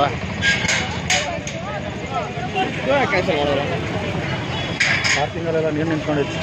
ಅಲ್ವಾ ಕ್ಯಾನ್ಸಲ್ ಮಾಡೋದು ಪಾರ್ಕಿಂಗಲ್ಲೆಲ್ಲ ನೀರು ನಿಂತ್ಕೊಂಡಿತ್ತು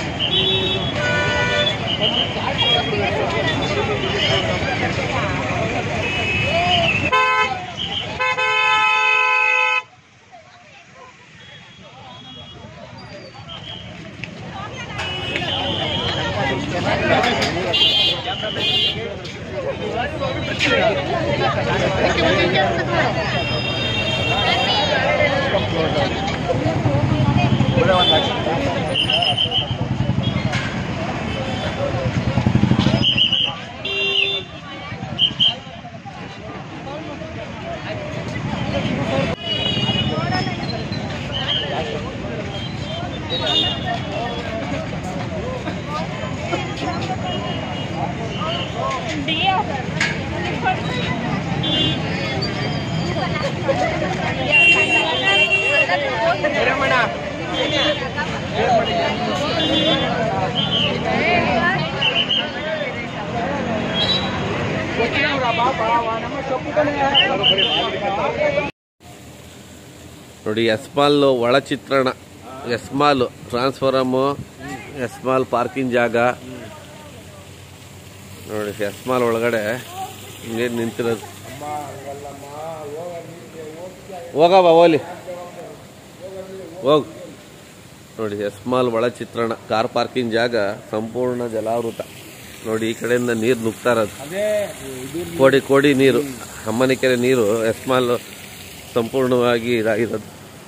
ನೋಡಿ ಎಸ್ಮಾಲ್ ಒಳ ಚಿತ್ರಣ ಎಸ್ಮಾಲ್ ಟ್ರಾನ್ಸ್ಫಾರಮು ಎಸ್ಮಾಲ್ ಪಾರ್ಕಿಂಗ್ ಜಾಗ ನೋಡಿ ಎಸ್ಮಾಲ್ ಒಳಗಡೆ ಹಿಂಗೆ ನಿಂತಿರೋದು ಹೋಗವ ಓಲಿ ಹೋಗು ನೋಡಿ ಎಸ್ಮಾಲ್ ಒಳ ಚಿತ್ರಣ ಕಾರ್ ಪಾರ್ಕಿಂಗ್ ಜಾಗ ಸಂಪೂರ್ಣ ಜಲಾವೃತ ನೋಡಿ ಈ ಕಡೆಯಿಂದ ನೀರು ನುಗ್ತಾ ಇರೋದು ಅದೇ ಇದು ಕೋಡಿ ಕೋಡಿ ನೀರು ಅಮ್ಮನಿಕೆರೆ ನೀರು ಎಸ್ಮಾಲ್ ಸಂಪೂರ್ಣವಾಗಿ ಇದಾಗಿರೋದು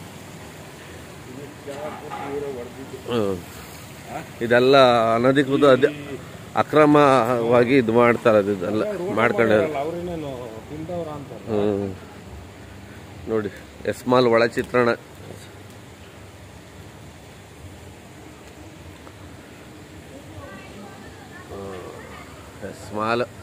ಹ್ಮ್. ಇದೆಲ್ಲ ಅನಧಿಕೃತ ಅದ ಅಕ್ರಮವಾಗಿ ಇದು ಮಾಡ್ತಾ ಇರೋದು ಇದೆಲ್ಲ ಮಾಡ್ಕೊಂಡಿರೋದು ಅವ್ರೇನೇನು ತಿಂದವ್ರ ಅಂತ ಹ್ಮ್. ನೋಡಿ ಎಸ್ಮಾಲ್ ಒಳ ಚಿತ್ರಣ ಹ್ಮ್. ಎಸ್ಮಾಲ್